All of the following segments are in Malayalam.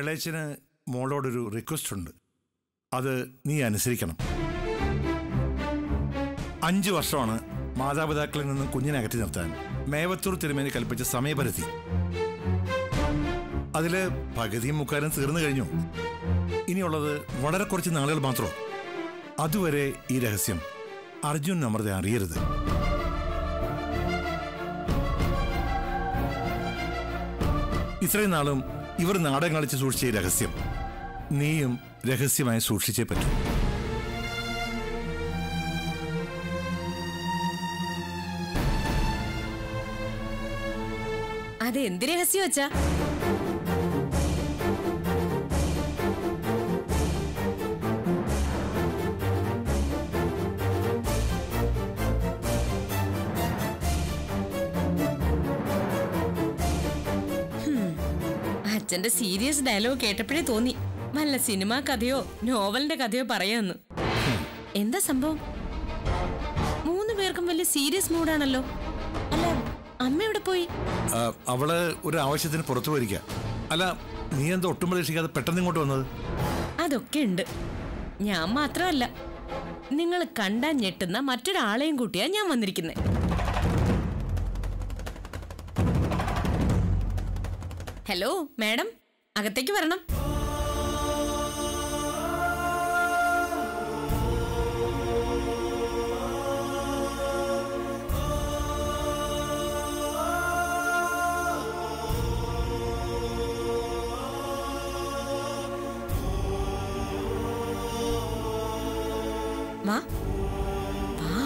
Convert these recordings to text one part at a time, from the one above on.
ഇളയച്ചന് മോളോടൊരു റിക്വസ്റ്റ് ഉണ്ട് അത് നീ അനുസരിക്കണം അഞ്ചു വർഷമാണ് മാതാപിതാക്കളിൽ നിന്നും കുഞ്ഞിനെ അകറ്റി നിർത്താൻ മേവത്തൂർ തിരുമേനി കൽപ്പിച്ച സമയപരിധി അതില് പകുതിയും മുക്കാലും തീർന്നു കഴിഞ്ഞു ഇനിയുള്ളത് വളരെ കുറച്ച് നാളുകൾ മാത്രം അതുവരെ ഈ രഹസ്യം അർജുൻ അമൃത അറിയരുത് ഇത്രയും നാളും ഇവർ നാടകം കളിച്ച് സൂക്ഷിച്ച ഈ രഹസ്യം നീയും രഹസ്യമായി സൂക്ഷിച്ചേ പറ്റൂ അത് എന്ത് രഹസ്യം വെച്ചാ അച്ഛന്റെ സീരിയസ് ഡയലോഗ് കേട്ടപ്പോഴേ തോന്നി വല്ല സിനിമാ കഥയോ നോവലിന്റെ കഥയോ പറയാന്ന് എന്താ സംഭവം മൂന്ന് പേർക്കും വലിയ സീരിയസ് മൂഡാണല്ലോ അല്ല അമ്മ എവിടെ പോയി ആ, അവള് ഒരു ആവശ്യത്തിന് പുറത്തു പോയിരിക്കുക അല്ല നീ എന്താ ഒട്ടും പ്രതീക്ഷിക്കാതെ പെട്ടെന്ന് ഇങ്ങോട്ട് വന്നത് അതൊക്കെ ഉണ്ട് ഞാൻ മാത്രമല്ല നിങ്ങൾ കണ്ടാൻ ഞെട്ടുന്ന മറ്റൊരാളെയും കൂട്ടിയാ ഞാൻ വന്നിരിക്കുന്നത് ഹലോ മാഡം അകത്തേക്ക് വരണം വാ വാ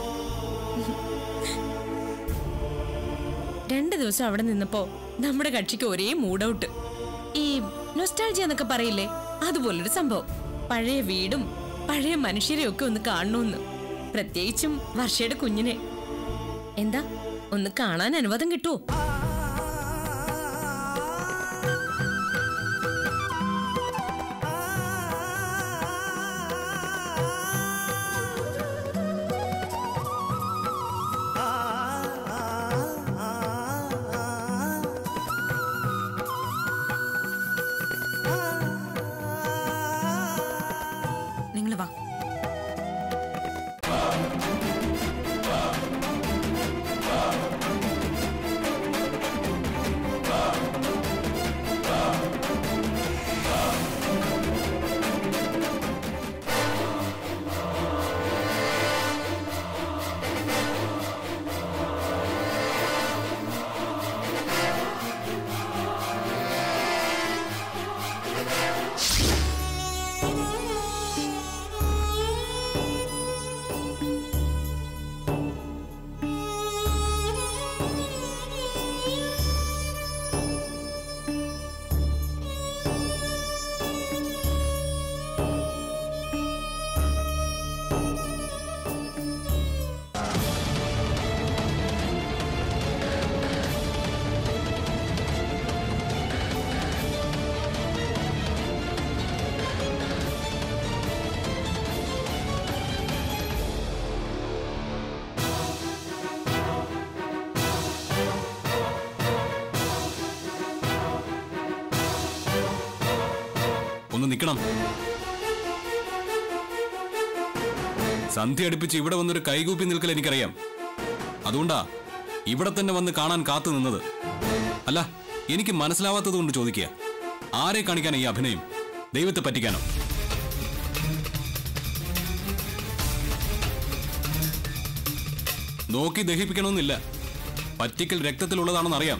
രണ്ട് ദിവസം അവിടെ നിന്നപ്പോ നമ്മുടെ കക്ഷിക്ക് ഒരേ മൂഡ് ഔട്ട് ഈ നൊസ്റ്റാൾജി എന്നൊക്കെ പറയില്ലേ അതുപോലൊരു സംഭവം പഴയ വീടും പഴയ മനുഷ്യരെ ഒക്കെ ഒന്ന് കാണണമെന്ന് പ്രത്യേകിച്ചും വർഷയുടെ കുഞ്ഞിനെ എന്താ ഒന്ന് കാണാൻ അനുവാദം കിട്ടുമോ നിങ്ങൾ വാ ഒന്ന് നിൽക്കണം സന്ധ്യ അടുപ്പിച്ച് ഇവിടെ വന്നൊരു കൈകൂപ്പി നിൽക്കൽ എനിക്കറിയാം അതുകൊണ്ടാ ഇവിടെ തന്നെ വന്ന് കാണാൻ കാത്തു നിന്നത് അല്ല എനിക്ക് മനസ്സിലാവാത്തത് കൊണ്ട് ചോദിക്കുക ആരെ കാണിക്കാനാ ഈ അഭിനയം ദൈവത്തെ പറ്റിക്കാനോ നോക്കി ദഹിപ്പിക്കണമെന്നില്ല പറ്റിക്കൽ രക്തത്തിലുള്ളതാണെന്ന് അറിയാം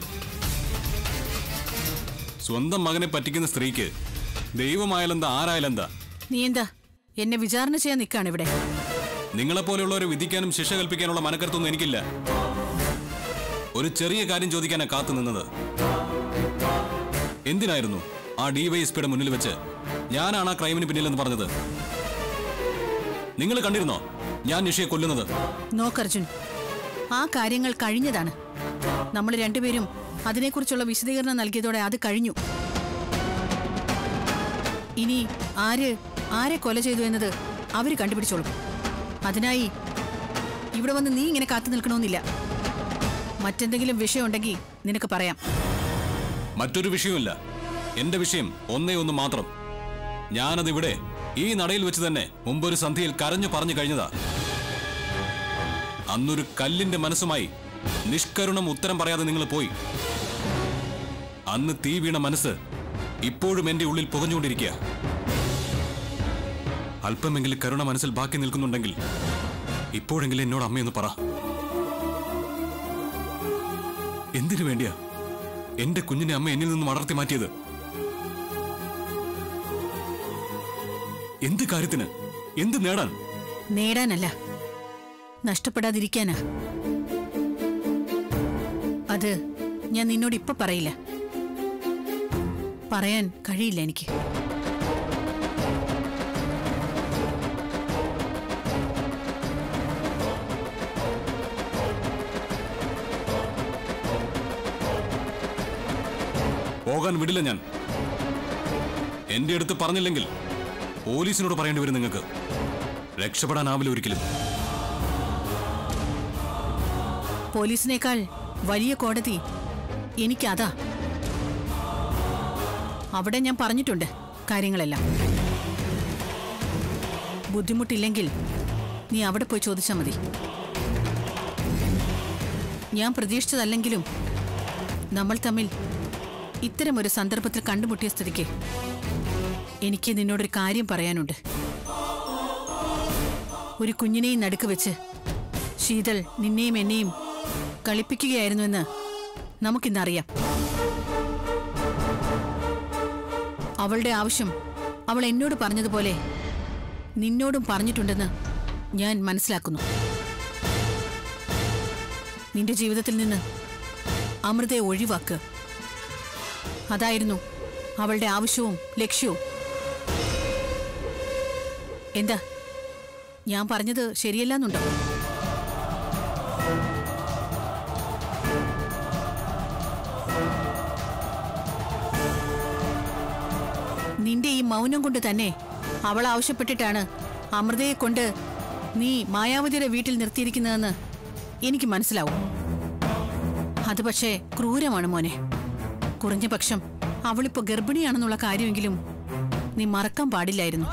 സ്വന്തം മകനെ പറ്റിക്കുന്ന സ്ത്രീക്ക് ദൈവമായാലെന്താ ആരായാലെന്താ നീ എന്താ എന്നെ വിചാരണ ചെയ്യാൻ നിൽക്കാണ് ഇവിടെ നിങ്ങളെപ്പോലെയുള്ളവരെ വിധിക്കാനും ശിക്ഷ കൽപ്പിക്കാനുള്ള മനക്കരുത്തൊന്നും എനിക്കില്ല ഒരു ചെറിയ കാര്യം ചോദിക്കാനാ കാത്തു നിന്നത് എന്തിനായിരുന്നു ആ ഡിവൈഎസ്പിയുടെ മുന്നിൽ വെച്ച് ഞാനാണ് ആ ക്രൈമിന് പിന്നിലെന്ന് പറഞ്ഞത് നിങ്ങൾ കണ്ടിരുന്നോ ഞാൻ നിഷയെ കൊല്ലുന്നത് നോക്ക് അർജുൻ ആ കാര്യങ്ങൾ കഴിഞ്ഞതാണ് നമ്മൾ രണ്ടുപേരും അതിനെക്കുറിച്ചുള്ള വിശദീകരണം നൽകിയതോടെ അത് കഴിഞ്ഞു ഇനി ആര് ആരെ കൊല ചെയ്തു എന്നത് അവര് കണ്ടുപിടിച്ചോളും അതിനായി ഇവിടെ വന്ന് നീ ഇങ്ങനെ കാത്തു നിൽക്കണമെന്നില്ല മറ്റെന്തെങ്കിലും വിഷയമുണ്ടെങ്കിൽ നിനക്ക് പറയാം മറ്റൊരു വിഷയമില്ല എന്റെ വിഷയം ഒന്നേ ഒന്ന് മാത്രം ഞാനതിവിടെ ഈ നടയിൽ വെച്ച് തന്നെ മുമ്പൊരു സന്ധ്യയിൽ കരഞ്ഞു പറഞ്ഞു കഴിഞ്ഞതാ അന്നൊരു കല്ലിന്റെ മനസ്സുമായി നിഷ്കരുണം ഉത്തരം പറയാതെ നിങ്ങൾ പോയി അന്ന് തീ വീണ മനസ്സ് ഇപ്പോഴും എന്റെ ഉള്ളിൽ പുകഞ്ഞുകൊണ്ടിരിക്കുക അല്പമെങ്കിലും കരുണ മനസ്സിൽ ബാക്കി നിൽക്കുന്നുണ്ടെങ്കിൽ ഇപ്പോഴെങ്കിലും എന്നോട് അമ്മയൊന്ന് പറ എന്തിനു വേണ്ടിയാ എന്റെ കുഞ്ഞിനെ അമ്മ എന്നിൽ നിന്ന് വളർത്തി മാറ്റിയത് എന്ത് കാര്യത്തിന് എന്ത് നേടാൻ നേടാനല്ല നഷ്ടപ്പെടാതിരിക്കാനാ അത് ഞാൻ നിന്നോട് ഇപ്പൊ പറയില്ല പറയാൻ കഴിയില്ല എനിക്ക് പോകാൻ വിടില്ല ഞാൻ എന്റെ അടുത്ത് പറഞ്ഞില്ലെങ്കിൽ പോലീസിനോട് പറയേണ്ടി വരും നിങ്ങൾക്ക് രക്ഷപ്പെടാനാവില്ല ഒരിക്കലും പോലീസിനേക്കാൾ വലിയ കോടതി എനിക്കതാ അവിടെ ഞാൻ പറഞ്ഞിട്ടുണ്ട് കാര്യങ്ങളെല്ലാം ബുദ്ധിമുട്ടില്ലെങ്കിൽ നീ അവിടെ പോയി ചോദിച്ചാൽ മതി ഞാൻ പ്രതീക്ഷിച്ചതല്ലെങ്കിലും നമ്മൾ തമ്മിൽ ഇത്തരമൊരു സന്ദർഭത്തിൽ കണ്ടുമുട്ടിയ സ്ഥിതിക്ക് എനിക്ക് നിന്നോടൊരു കാര്യം പറയാനുണ്ട് ഒരു കുഞ്ഞിനെയും നടുക്ക് വെച്ച് ശീതൾ നിന്നെയും എന്നെയും കളിപ്പിക്കുകയായിരുന്നുവെന്ന് നമുക്കിന്നറിയാം അവളുടെ ആവശ്യം അവൾ എന്നോട് പറഞ്ഞതുപോലെ നിന്നോടും പറഞ്ഞിട്ടുണ്ടെന്ന് ഞാൻ മനസ്സിലാക്കുന്നു നിന്റെ ജീവിതത്തിൽ നിന്ന് അമൃതയെ ഒഴിവാക്കുക അതായിരുന്നു അവളുടെ ആവശ്യവും ലക്ഷ്യവും എന്താ ഞാൻ പറഞ്ഞത് ശരിയല്ലെന്നുണ്ടോ നിന്റെ ഈ മൗനം കൊണ്ട് തന്നെ അവൾ ആവശ്യപ്പെട്ടിട്ടാണ് അമൃതയെ കൊണ്ട് നീ മായാവതിയുടെ വീട്ടിൽ നിർത്തിയിരിക്കുന്നതെന്ന് എനിക്ക് മനസ്സിലാവും അത് പക്ഷേ ക്രൂരമാണ് മോനെ കുറഞ്ഞ പക്ഷം അവളിപ്പോ ഗർഭിണിയാണെന്നുള്ള കാര്യമെങ്കിലും നീ മറക്കാൻ പാടില്ലായിരുന്നു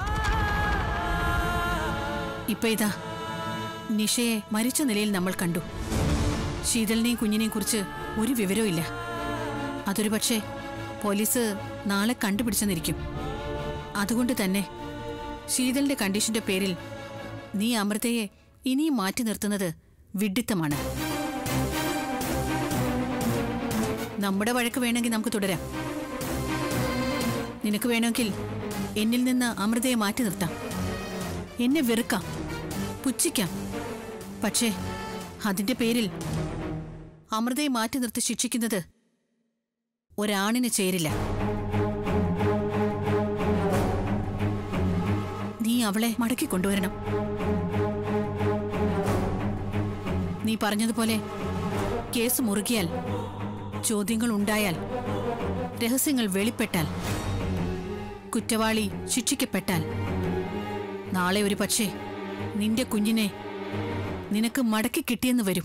ഇപ്പൊ ഇതാ നിഷയെ മരിച്ച നിലയിൽ നമ്മൾ കണ്ടു ശീതളിനെയും കുഞ്ഞിനെയും കുറിച്ച് ഒരു വിവരവും ഇല്ല അതൊരു പക്ഷേ പോലീസ് നാളെ കണ്ടുപിടിച്ചെന്നിരിക്കും അതുകൊണ്ട് തന്നെ ശീതളിന്റെ കണ്ടീഷന്റെ പേരിൽ നീ അമൃതയെ ഇനിയും മാറ്റി നിർത്തുന്നത് വിഡിത്തമാണ് നമ്മുടെ വഴക്ക് വേണമെങ്കിൽ നമുക്ക് തുടരാം നിനക്ക് വേണമെങ്കിൽ എന്നിൽ നിന്ന് അമൃതയെ മാറ്റി നിർത്താം എന്നെ വെറുക്കാം പുച്ഛിക്കാം പക്ഷേ അതിന്റെ പേരിൽ അമൃതയെ മാറ്റി നിർത്തി ശിക്ഷിക്കുന്നത് ഒരാണിന് ചേരില്ല നീ അവളെ മടക്കി കൊണ്ടുവരണം നീ പറഞ്ഞതുപോലെ കേസ് മുറുകിയാൽ ചോദ്യങ്ങൾ ഉണ്ടായാൽ രഹസ്യങ്ങൾ വെളിപ്പെട്ടാൽ കുറ്റവാളി ശിക്ഷിക്കപ്പെട്ടാൽ നാളെ ഒരു പക്ഷേ നിന്റെ കുഞ്ഞിനെ നിനക്ക് മടക്കി കിട്ടിയെന്ന് വരും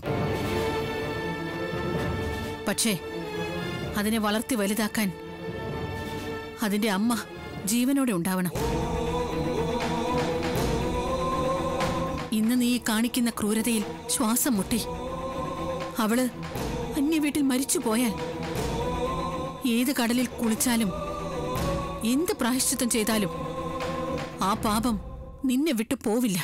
പക്ഷേ അതിനെ വളർത്തി വലുതാക്കാൻ അതിന്റെ അമ്മ ജീവനോടെ ഉണ്ടാവണം ഇന്ന് നീ ഈ കാണിക്കുന്ന ക്രൂരതയിൽ ശ്വാസം മുട്ടി അവള് അന്യ വീട്ടിൽ മരിച്ചു പോയാൽ ഏത് കടലിൽ കുളിച്ചാലും എന്ത് പ്രായശ്ചിത്തം ചെയ്താലും ആ പാപം നിന്നെ വിട്ടു പോവില്ല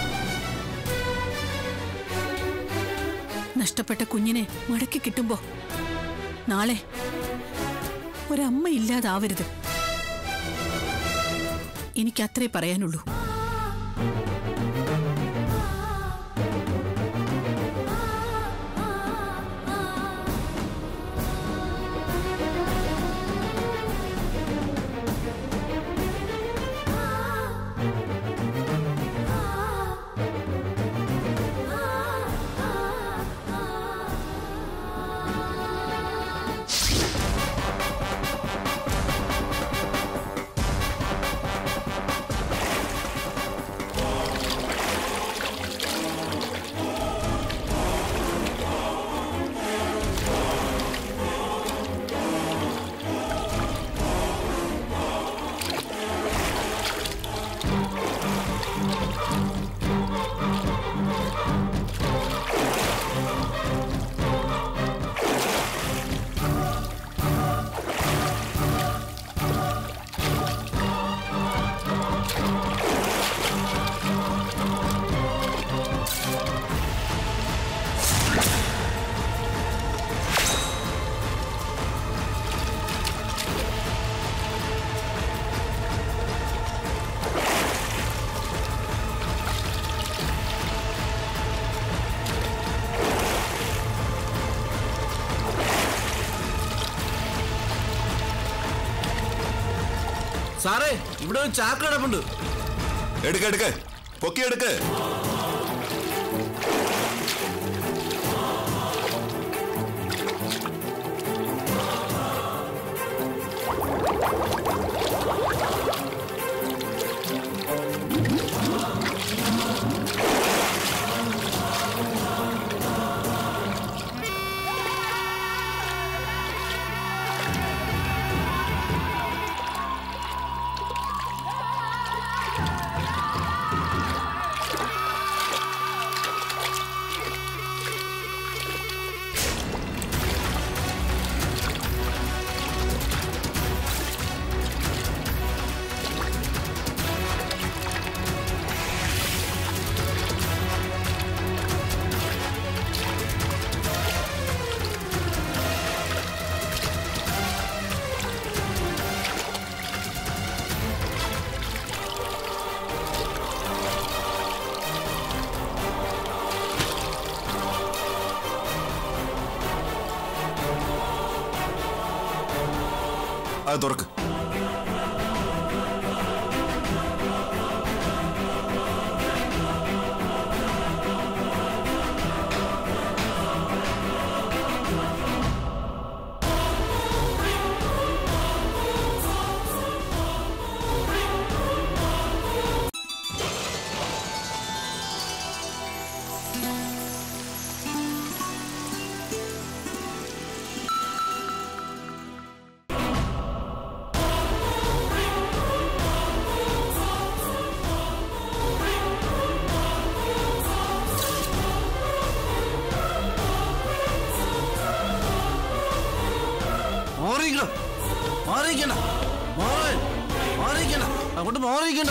നഷ്ടപ്പെട്ട കുഞ്ഞിനെ മടക്കി കിട്ടുമ്പോ നാളെ ഒരമ്മ ഇല്ലാതാവരുത് എനിക്കത്രേ പറയാനുള്ളൂ സാറേ ഇവിടെ ഒരു ചാക്ക് കിടപ്പുണ്ട് എടുക്ക എടുക്ക പൊക്കി എടുക്ക് അത് തുറക്ക് മാറിയിരിക്കണം മാറിയിരിക്കണ്ട മാറി മാറിയിരിക്കണ്ട അങ്ങോട്ട് മാറിയിരിക്കണ്ട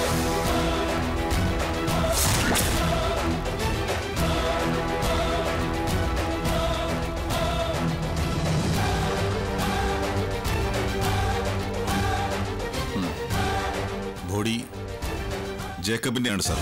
ബോഡി ജേക്കബിന്റെയാണ് സാർ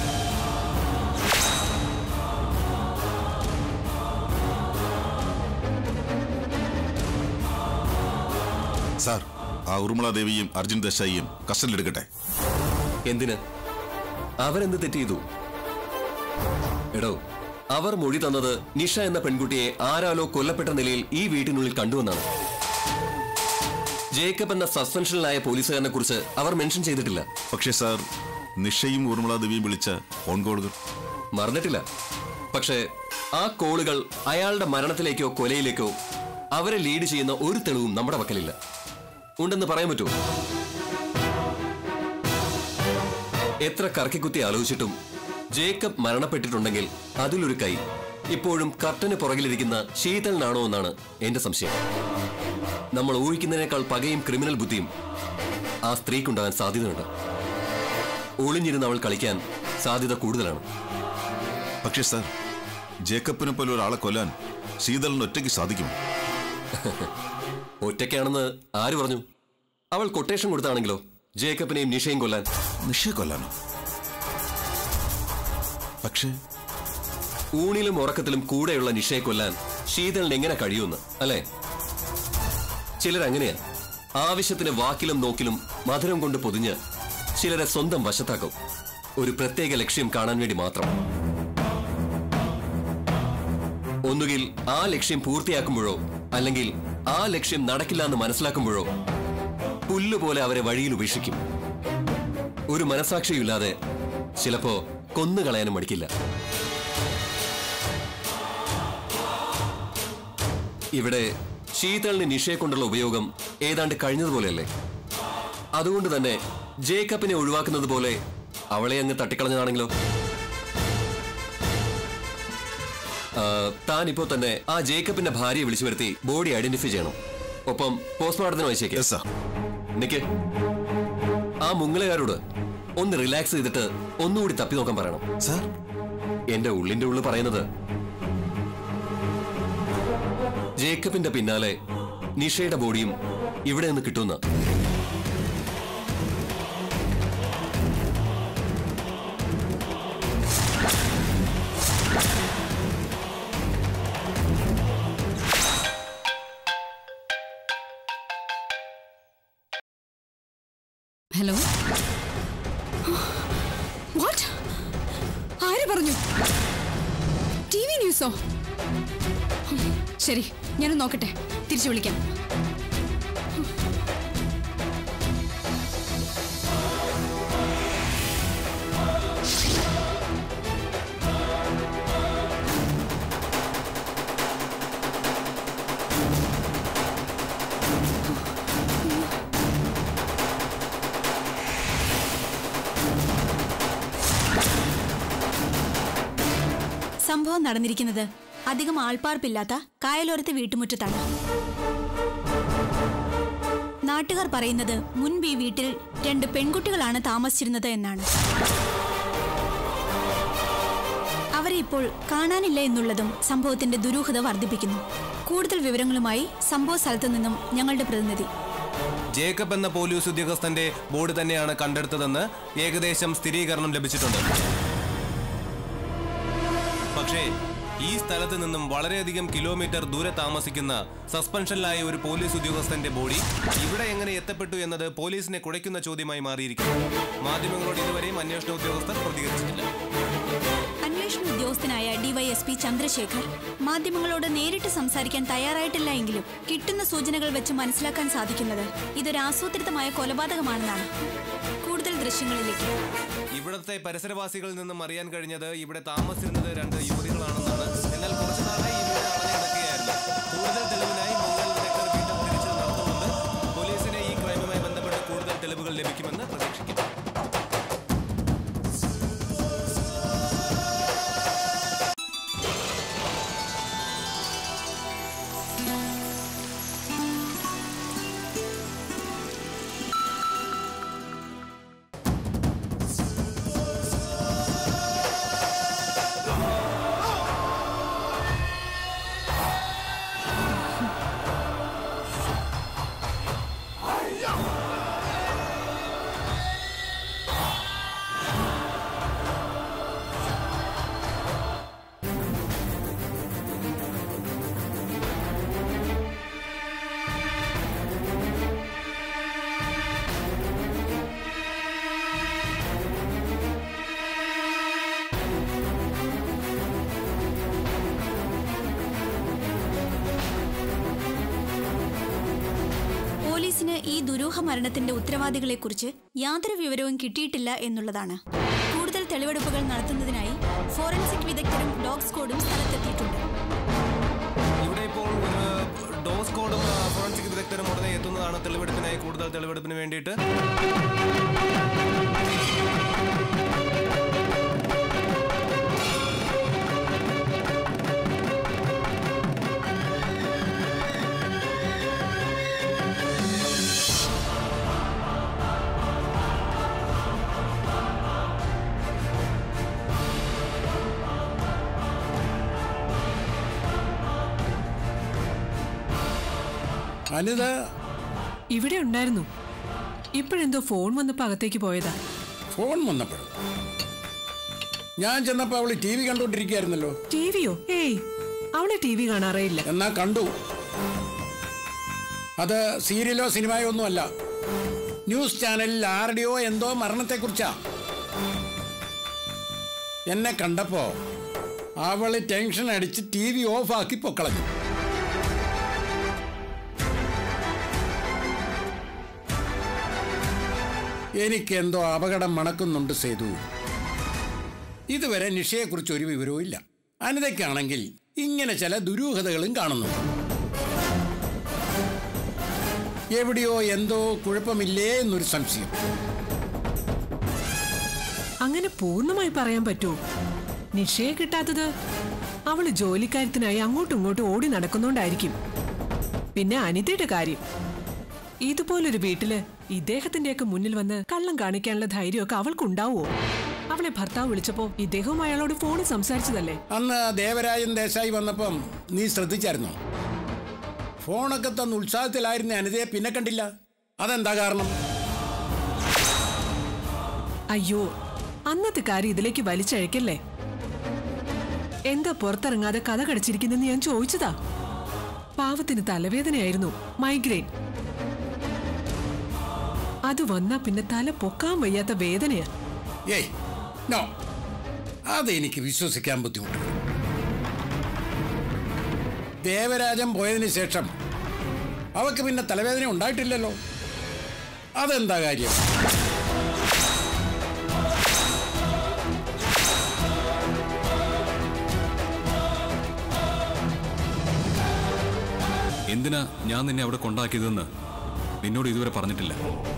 സാർ ആ ഉർമിള ദേവിയും അർജുൻ ദേശായിയും കസ്റ്റഡിയിലെടുക്കട്ടെ എന്തിന് അവരെന്ത് തെറ്റ് ചെയ്തു എടോ അവർ മൊഴി തന്നത് നിഷ എന്ന പെൺകുട്ടിയെ ആരാലോ കൊല്ലപ്പെട്ട നിലയിൽ ഈ വീട്ടിനുള്ളിൽ കണ്ടുവെന്നാണ് ജേക്കബ് എന്ന സസ്പെൻഷനിലായ പോലീസുകാരനെ കുറിച്ച് അവർ മെൻഷൻ ചെയ്തിട്ടില്ല പക്ഷേ സാർ നിഷയും ഊർമിള ദേവിയും വിളിച്ച ഫോൺ കോളുകൾ മറന്നിട്ടില്ല പക്ഷേ ആ കോളുകൾ അയാളുടെ മരണത്തിലേക്കോ കൊലയിലേക്കോ അവരെ ലീഡ് ചെയ്യുന്ന ഒരു തെളിവും നമ്മുടെ പക്കലില്ല ഉണ്ടെന്ന് പറയാൻ പറ്റുമോ എത്ര കറക്കിക്കുത്തി ആലോചിച്ചിട്ടും ജേക്കബ് മരണപ്പെട്ടിട്ടുണ്ടെങ്കിൽ അതിലൊരു കൈ ഇപ്പോഴും കർട്ടന് പുറകിലിരിക്കുന്ന ശീതളിനാണോ എന്നാണ് എന്റെ സംശയം നമ്മൾ ഊഹിക്കുന്നതിനേക്കാൾ പകയും ക്രിമിനൽ ബുദ്ധിയും ആ സ്ത്രീക്കുണ്ടാകാൻ സാധ്യതയുണ്ട് ഒളിഞ്ഞിരുന്ന് അവൾ കളിക്കാൻ സാധ്യത കൂടുതലാണ് പക്ഷേ സാർ ജേക്കബിനെ പോലെ ഒരാളെ കൊല്ലാൻ ശീതളിന് ഒറ്റയ്ക്ക് സാധിക്കും ഒറ്റയ്ക്കാണെന്ന് ആര് പറഞ്ഞു അവൾ കൊട്ടേഷൻ കൊടുത്താണെങ്കിലോ ജേക്കബിനെയും നിഷയും കൊല്ലാൻ നിഷയെ കൊല്ലാനോ പക്ഷേ ഊണിലും ഉറക്കത്തിലും കൂടെയുള്ള നിഷയെ കൊല്ലാൻ ശീതളിന് എങ്ങനെ കഴിയുമെന്ന് അല്ലേ ചിലരങ്ങനെയാ ആവശ്യത്തിന് വാക്കിലും നോക്കിലും മധുരം കൊണ്ട് പൊതിഞ്ഞ് ചിലരെ സ്വന്തം വശത്താക്കും ഒരു പ്രത്യേക ലക്ഷ്യം കാണാൻ വേണ്ടി മാത്രം ഒന്നുകിൽ ആ ലക്ഷ്യം പൂർത്തിയാക്കുമ്പോഴോ അല്ലെങ്കിൽ ആ ലക്ഷ്യം നടക്കില്ല എന്ന് മനസ്സിലാക്കുമ്പോഴോ പുല്ലുപോലെ അവരെ വഴിയിൽ ഉപേക്ഷിക്കും ഒരു മനസാക്ഷിയില്ലാതെ ചിലപ്പോ കൊന്നുകളയാനും മടിക്കില്ല ഇവിടെ ശീതളിന് നിഷയെ കൊണ്ടുള്ള ഉപയോഗം ഏതാണ്ട് കഴിഞ്ഞതുപോലെയല്ലേ അതുകൊണ്ട് തന്നെ ജേക്കബിനെ ഒഴിവാക്കുന്നത് പോലെ അവളെ അങ്ങ് തട്ടിക്കളഞ്ഞതാണെങ്കിലോ ആ, താൻ ഇപ്പോ തന്നെ ആ ജേക്കബിന്റെ ഭാര്യയെ വിളിച്ചു വരുത്തി ബോഡി ഐഡന്റിഫൈ ചെയ്യണം ഒപ്പം പോസ്റ്റ്മോർട്ടത്തിന് അയച്ചേക്ക് യെസ് സാർ നിക്ക് ആ മുങ്ങലുകാരോട് ഒന്ന് റിലാക്സ് ചെയ്തിട്ട് ഒന്നുകൂടി തപ്പി നോക്കാൻ പറയണം സാർ എന്റെ ഉള്ളിന്റെ ഉള്ളിൽ പറയുന്നത് ജേക്കബിന്റെ പിന്നാലെ നിഷയുടെ ബോഡിയും ഇവിടെ നിന്ന് കിട്ടുന്ന ഹലോ വാട്ട് ആര് പറഞ്ഞു ടി വി ന്യൂസോ ശരി ഞാനൊന്ന് നോക്കട്ടെ തിരിച്ചു വിളിക്കാം സംഭവം നടന്നിരിക്കുന്നത് അധികം ആൾപ്പാർപ്പില്ലാത്ത കായലോരത്തെ വീട്ടുമുറ്റത്താണ് നാട്ടുകാർ പറയുന്നത് മുൻപ് ഈ വീട്ടിൽ രണ്ട് പെൺകുട്ടികളാണ് താമസിച്ചിരുന്നത് എന്നാണ് അവരെ ഇപ്പോൾ കാണാനില്ല എന്നുള്ളതും സംഭവത്തിന്റെ ദുരൂഹത വർദ്ധിപ്പിക്കുന്നു കൂടുതൽ വിവരങ്ങളുമായി സംഭവ സ്ഥലത്തു നിന്നും ഞങ്ങളുടെ പ്രതിനിധി ജേക്കബ് എന്ന പോലീസ് ഉദ്യോഗസ്ഥന്റെ ബോർഡ് തന്നെയാണ് കണ്ടെടുത്തതെന്ന് ഏകദേശം സ്ഥിരീകരണം ലഭിച്ചിട്ടുണ്ട് പക്ഷേ ഈ സ്ഥലത്ത് നിന്നും വളരെയധികം കിലോമീറ്റർ ദൂരെ താമസിക്കുന്ന സസ്പെൻഷനിലായ ഒരു പോലീസ് ഉദ്യോഗസ്ഥന്റെ ബോഡി ഇവിടെ എങ്ങനെ എത്തപ്പെട്ടു എന്നത് പോലീസിനെ കുഴയ്ക്കുന്ന ചോദ്യമായി മാറിയിരിക്കുന്നു മാധ്യമങ്ങളോട് ഇതുവരെയും അന്വേഷണ ഉദ്യോഗസ്ഥർ പ്രതികരിച്ചിട്ടില്ല അന്വേഷണ ഉദ്യോഗസ്ഥനായ ഡിവൈഎസ്പി ചന്ദ്രശേഖർ മാധ്യമങ്ങളോട് നേരിട്ട് സംസാരിക്കാൻ തയ്യാറായിട്ടില്ല എങ്കിലും കിട്ടുന്ന സൂചനകൾ വെച്ച് മനസ്സിലാക്കാൻ സാധിക്കുന്നത് ഇതൊരു ആസൂത്രിതമായ കൊലപാതകമാണെന്നാണ് കൂടുതൽ ദൃശ്യങ്ങളിലേക്ക് ഇവിടുത്തെ പരിസരവാസികളിൽ നിന്നും അറിയാൻ കഴിഞ്ഞത് ഇവിടെ താമസിച്ചിരുന്നത് രണ്ട് യുവതികളാണെന്നാണ് എന്നാൽ കുറച്ചു നാളായി ഇവിടെ അടഞ്ഞു കിടക്കുകയായിരുന്നു കൂടുതൽ തെളിവിനായി മംഗൽ വിദഗ്ധർ വീണ്ടും തിരിച്ചു നടത്തുന്നുണ്ട് പോലീസിന് ഈ ക്രൈമുമായി ബന്ധപ്പെട്ട് കൂടുതൽ തെളിവുകൾ ലഭിക്കുമെന്ന് പ്രതീക്ഷിക്കുന്നു പോലീസിന് ഈ ദുരൂഹ മരണത്തിന്റെ ഉത്തരവാദികളെക്കുറിച്ച് യാതൊരു വിവരവും കിട്ടിയിട്ടില്ല എന്നുള്ളതാണ് കൂടുതൽ തെളിവെടുപ്പുകൾ നടത്തുന്നതിനായി ഫോറൻസിക് വിദഗ്ധരും ഡോഗ് സ്ക്വാഡും സ്ഥലത്തെത്തിയിട്ടുണ്ട് ഇവിടെ ഇപ്പോൾ ഒരു ഡോസ് കോഡും ആ, ഫോറൻസിക് വിദഗ്ധരും ഉടനെ എത്തുന്നതാണ് തെളിവെടുപ്പിനായി കൂടുതൽ തെളിവെടുപ്പിന് വേണ്ടിയിട്ട് അനിത ഇവിടെ ഉണ്ടായിരുന്നു ഇപ്പോഴെന്തോ ഫോൺ വന്നപ്പോ അകത്തേക്ക് പോയതാ ഫോൺ വന്നപ്പോഴും ഞാൻ ചെന്നപ്പോ അവള് ടി വി കണ്ടോണ്ടിരിക്കുകയായിരുന്നല്ലോ ടി വിയോ ഏയ് അവളെ ടി വി കാണാറേ ഇല്ല എന്നാ കണ്ടു അത് സീരിയലോ സിനിമയോ ഒന്നുമല്ല ന്യൂസ് ചാനലിൽ ആരുടെയോ എന്തോ മരണത്തെക്കുറിച്ചാ എന്നെ കണ്ടപ്പോ അവള് ടെൻഷൻ അടിച്ച് ടി വി ഓഫാക്കി പൊക്കളഞ്ഞു എനിക്കെന്തോ അപകടം മണക്കുന്നുണ്ട് സേതു ഇതുവരെ നിഷയെക്കുറിച്ച് ഒരു വിവരവും ഇല്ല അനിതയ്ക്കാണെങ്കിൽ ഇങ്ങനെ ചില ദുരൂഹതകളും കാണുന്നു എവിടെയോ എന്തോ കുഴപ്പമില്ലേ എന്നൊരു സംശയം അങ്ങനെ പൂർണ്ണമായി പറയാൻ പറ്റുമോ നിഷയെ കിട്ടാത്തത് അവള് ജോലിക്കാര്യത്തിനായി അങ്ങോട്ടും ഇങ്ങോട്ടും ഓടി നടക്കുന്നോണ്ടായിരിക്കും പിന്നെ അനിതയുടെ കാര്യം ഇതുപോലൊരു വീട്ടില് ഇദ്ദേഹത്തിന്റെയൊക്കെ മുന്നിൽ വന്ന് കള്ളം കാണിക്കാനുള്ള ധൈര്യമൊക്കെ അവൾക്കുണ്ടാവുമോ അവളെ ഭർത്താവ് വിളിച്ചപ്പോ ഇദ്ദേഹവും അയാളോട് ഫോണിൽ സംസാരിച്ചതല്ലേ അന്ന് ദേവരാജൻ ദേശായി വന്നപ്പം നീ ശ്രദ്ധിച്ചായിരുന്നോ ഫോണൊക്കെ തന്ന് ഉത്സാഹത്തിലായിരുന്ന അനിതയെ പിന്നെ കണ്ടില്ല അതെന്താ കാരണം അയ്യോ അന്നത്തെ കാര്യം ഇതിലേക്ക് വലിച്ചഴക്കല്ലേ എന്താ പുറത്തിറങ്ങാതെ കഥ കടിച്ചിരിക്കുന്നെന്ന് ഞാൻ ചോദിച്ചതാ പാവത്തിന് തലവേദനയായിരുന്നു മൈഗ്രെയിൻ അത് വന്നാ പിന്നെ തല പൊക്കാൻ വയ്യാത്ത വേദനയാ ഏയ് നോ അതെനിക്ക് വിശ്വസിക്കാൻ ബുദ്ധിമുട്ടുണ്ട് ദേവരാജൻ പോയതിന് ശേഷം അവക്ക് പിന്നെ തലവേദന ഉണ്ടായിട്ടില്ലല്ലോ അതെന്താ കാര്യം എന്തിനാ ഞാൻ നിന്നെ അവിടെ കൊണ്ടാക്കിയതെന്ന് നിന്നോട് ഇതുവരെ പറഞ്ഞിട്ടില്ല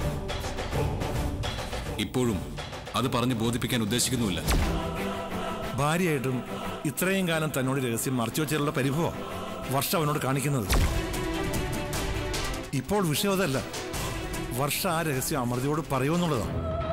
ഇപ്പോഴും അത് പറഞ്ഞ് ബോധിപ്പിക്കാൻ ഉദ്ദേശിക്കുന്നുമില്ല ഭാര്യയായിട്ടും ഇത്രയും കാലം തന്നോട് രഹസ്യം മറച്ചു വെച്ചുള്ള പരിഭവം വർഷ അവനോട് കാണിക്കുന്നത് ഇപ്പോൾ വിഷയം അതല്ല വർഷ ആ രഹസ്യം അമൃതയോട് പറയുമെന്നുള്ളതാണ്